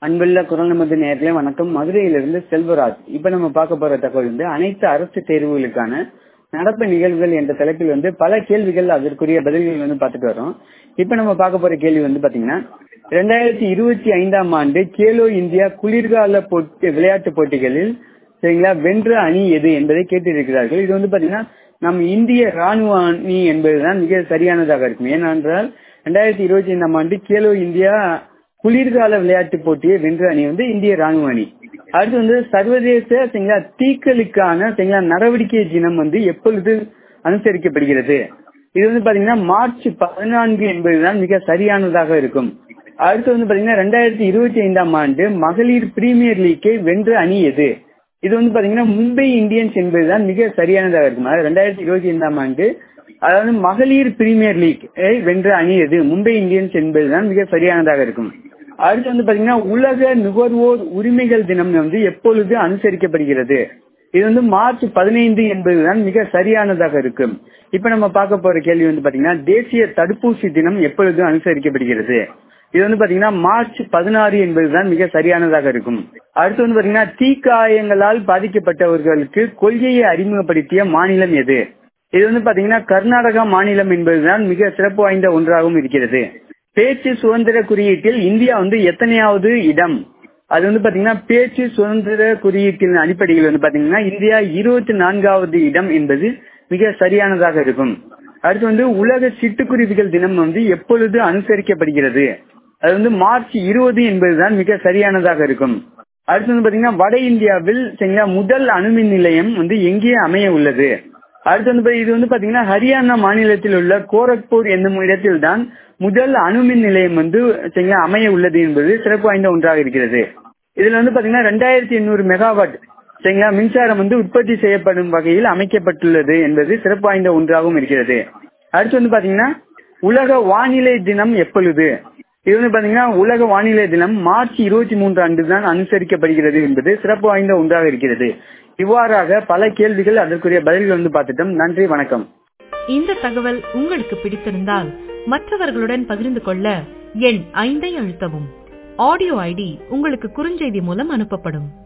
அன்புள்ள குரல் நமது நேர்களே வணக்கம் மதுரையிலிருந்து செல்வராஜ் இப்ப நம்ம பார்க்க போற தகவல் வந்து அனைத்து அரசு தேர்வுகளுக்கான நடப்பு நிகழ்வுகள் என்ற தலைப்பில் வந்து பல கேள்விகள் அதற்குரிய பதில்கள் வந்து பார்த்துட்டு வரோம் இப்ப நம்ம பார்க்க போற கேள்வி வந்து பாத்தீங்கன்னா ரெண்டாயிரத்தி இருபத்தி ஐந்தாம் ஆண்டு கேலோ இந்தியா குளிர்கால போட்டி விளையாட்டு போட்டிகளில் சரிங்களா வென்ற அணி எது என்பதை கேட்டிருக்கிறார்கள் இது வந்து பாத்தீங்கன்னா நம் இந்திய ராணுவ அணி என்பதுதான் மிக சரியானதாக இருக்கும் ஏனென்றால் ரெண்டாயிரத்தி இருபத்தி ஐந்தாம் ஆண்டு கேலோ இந்தியா குளிர்கால விளையாட்டு போட்டியை வென்ற அணி வந்து இந்திய ராணுவ அணி அடுத்து வந்து சர்வதேச சரிங்களா தீக்களுக்கான சரிங்களா நடவடிக்கை தினம் வந்து எப்பொழுது அனுசரிக்கப்படுகிறது இது வந்து பாத்தீங்கன்னா மார்ச் பதினான்கு என்பதுதான் மிக சரியானதாக இருக்கும் அடுத்து வந்து பாத்தீங்கன்னா ரெண்டாயிரத்தி இருபத்தி ஐந்தாம் ஆண்டு மகளிர் பிரீமியர் லீக்கை வென்ற அணி எது இது வந்து பாத்தீங்கன்னா மும்பை இந்தியன்ஸ் என்பதுதான் மிக சரியானதாக இருக்கும் அதாவது ரெண்டாயிரத்தி இருபத்தி ஐந்தாம் ஆண்டு அதாவது மகளிர் பிரீமியர் லீக் வென்ற அணி எது மும்பை இந்தியன்ஸ் என்பதுதான் மிக சரியானதாக இருக்கும் அடுத்து வந்து பாத்தீங்கன்னா உலக நுகர்வோர் உரிமைகள் தினம் வந்து எப்பொழுது அனுசரிக்கப்படுகிறது இது வந்து மார்ச் பதினைந்து என்பதுதான் மிக சரியானதாக இருக்கும் இப்ப நம்ம பார்க்க போற கேள்வி வந்து பாத்தீங்கன்னா தேசிய தடுப்பூசி தினம் எப்பொழுது அனுசரிக்கப்படுகிறது இது வந்து பாத்தீங்கன்னா மார்ச் பதினாறு என்பதுதான் மிக சரியானதாக இருக்கும் அடுத்து வந்து பாத்தீங்கன்னா தீக்காயங்களால் பாதிக்கப்பட்டவர்களுக்கு கொள்கையை அறிமுகப்படுத்திய மாநிலம் எது இது வந்து பாத்தீங்கன்னா கர்நாடகா மாநிலம் என்பதுதான் மிக சிறப்பு வாய்ந்த ஒன்றாகவும் இருக்கிறது பேச்சு சுதந்திர குறியீட்டில் இந்தியா வந்து எத்தனையாவது இடம் அது வந்து பாத்தீங்கன்னா பேச்சு சுதந்திர குறியீட்டின் அடிப்படையில் வந்து பாத்தீங்கன்னா இந்தியா இருபத்தி நான்காவது இடம் என்பது மிக சரியானதாக இருக்கும் அடுத்து வந்து உலக சிட்டுக்குருவிகள் தினம் வந்து எப்பொழுது அனுசரிக்கப்படுகிறது அது வந்து மார்ச் இருபது என்பதுதான் மிக சரியானதாக இருக்கும் அடுத்து வந்து பாத்தீங்கன்னா வட இந்தியாவில் சரிங்களா முதல் அணுமின் நிலையம் வந்து எங்கே அமைய உள்ளது அடுத்து வந்து இது வந்து பாத்தீங்கன்னா ஹரியானா மாநிலத்தில் உள்ள கோரக்பூர் என்னும் இடத்தில் தான் முதல் அணுமின் நிலையம் வந்து சரிங்களா அமைய உள்ளது என்பது சிறப்பு வாய்ந்த ஒன்றாக இருக்கிறது இதுல வந்து பாத்தீங்கன்னா ரெண்டாயிரத்தி எண்ணூறு மெகாவாட் சரிங்களா மின்சாரம் வந்து உற்பத்தி செய்யப்படும் வகையில் அமைக்கப்பட்டுள்ளது என்பது சிறப்பு வாய்ந்த ஒன்றாகவும் இருக்கிறது அடுத்து வந்து பாத்தீங்கன்னா உலக வானிலை தினம் எப்பொழுது இது வந்து பாத்தீங்கன்னா உலக வானிலை தினம் மார்ச் இருபத்தி மூன்று அன்று தான் அனுசரிக்கப்படுகிறது என்பது சிறப்பு வாய்ந்த ஒன்றாக இருக்கிறது இவ்வாறாக பல கேள்விகள் அதற்குரிய பதில்கள் வந்து பார்த்துட்டோம் நன்றி வணக்கம் இந்த தகவல் உங்களுக்கு பிடித்திருந்தால் மற்றவர்களுடன் பகிர்ந்து கொள்ள எண் ஐந்தை அழுத்தவும் ஆடியோ ஐடி உங்களுக்கு குறுஞ்செய்தி மூலம் அனுப்பப்படும்